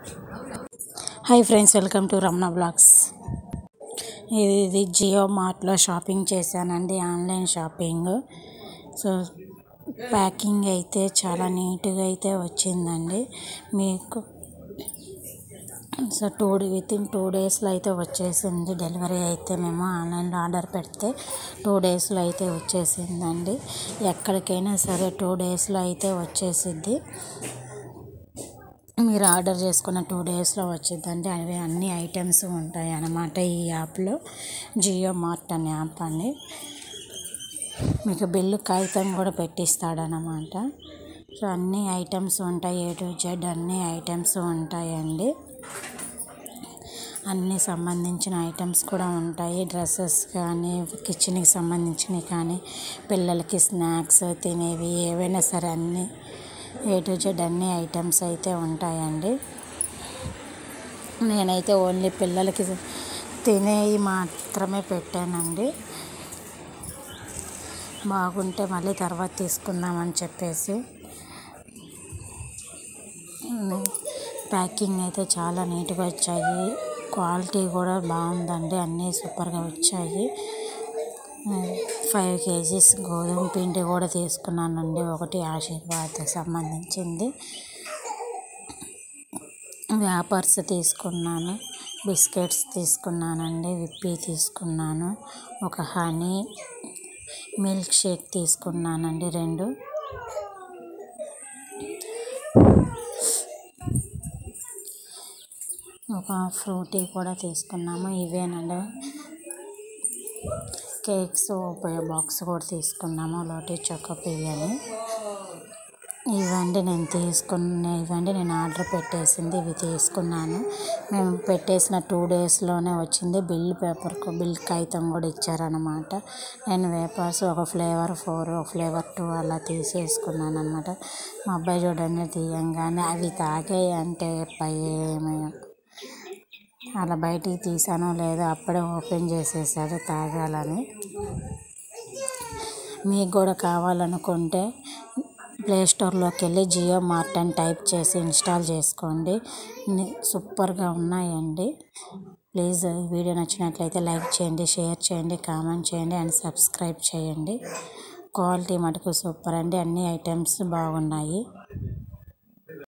hi friends welcome to Ramana blogs ఇది ఇది జియో మార్ట్లో షాపింగ్ చేశానండి ఆన్లైన్ షాపింగ్ సో ప్యాకింగ్ అయితే చాలా నీట్గా అయితే వచ్చిందండి మీకు so two within two డేస్లో అయితే వచ్చేసింది డెలివరీ అయితే మేము ఆన్లైన్లో ఆర్డర్ పెడితే టూ డేస్లో అయితే వచ్చేసిందండి ఎక్కడికైనా సరే టూ డేస్లో అయితే వచ్చేసిద్ది మీరు ఆర్డర్ చేసుకున్న టూ డేస్లో వచ్చిందంటే అవి అన్ని ఐటమ్స్ ఉంటాయి అన్నమాట ఈ యాప్లో జియో మార్ట్ అనే యాప్ అండి మీకు బిల్లు కాగితం కూడా పెట్టిస్తాడనమాట సో అన్ని ఐటమ్స్ ఉంటాయి ఏ టు జెడ్ అన్ని ఐటమ్స్ ఉంటాయండి అన్ని సంబంధించిన ఐటమ్స్ కూడా ఉంటాయి డ్రెస్సెస్ కానీ కిచెన్కి సంబంధించినవి కానీ పిల్లలకి స్నాక్స్ తినేవి ఏవైనా సరే అన్నీ ఏ టు జెడ్ అన్ని ఐటమ్స్ అయితే ఉంటాయండి నేనైతే ఓన్లీ పిల్లలకి తినేవి మాత్రమే పెట్టానండి బాగుంటే మళ్ళీ తర్వాత తీసుకుందామని చెప్పేసి ప్యాకింగ్ అయితే చాలా నీట్గా వచ్చాయి క్వాలిటీ కూడా బాగుందండి అన్నీ సూపర్గా వచ్చాయి ఫైవ్ కేజీస్ గోధుమ పిండి కూడా తీసుకున్నానండి ఒకటి ఆశీర్వాద్ సంబంధించింది వ్యాపర్స్ తీసుకున్నాను బిస్కెట్స్ తీసుకున్నానండి విప్పి తీసుకున్నాను ఒక హనీ మిల్క్ షేక్ తీసుకున్నానండి రెండు ఒక ఫ్రూటీ కూడా తీసుకున్నాము ఇవేనండి కేక్స్ బాక్స్ కూడా తీసుకున్నాము లోటీ చొక్కపి అని ఇవండి నేను తీసుకున్న ఇవండి నేను ఆర్డర్ పెట్టేసింది ఇవి తీసుకున్నాను మేము పెట్టేసిన టూ డేస్లోనే వచ్చింది బిల్ పేపర్ బిల్ కాగితం కూడా ఇచ్చారనమాట నేను వేపర్స్ ఒక ఫ్లేవర్ ఫోర్ ఒక ఫ్లేవర్ టూ అలా తీసేసుకున్నాను అనమాట మా అబ్బాయి చూడండి తీయంగానే అవి తాగాయి అంటే ఏమీ అలా బయటికి తీసానో లేదో అప్పుడే ఓపెన్ చేసేసాడు తాగాలని మీకు కూడా కావాలనుకుంటే ప్లే స్టోర్లోకి వెళ్ళి జియో మార్ట్ అని టైప్ చేసి ఇన్స్టాల్ చేసుకోండి సూపర్గా ఉన్నాయండి ప్లీజ్ ఈ వీడియో నచ్చినట్లయితే లైక్ చేయండి షేర్ చేయండి కామెంట్ చేయండి అండ్ సబ్స్క్రైబ్ చేయండి క్వాలిటీ మటుకు సూపర్ అండి అన్ని ఐటమ్స్ బాగున్నాయి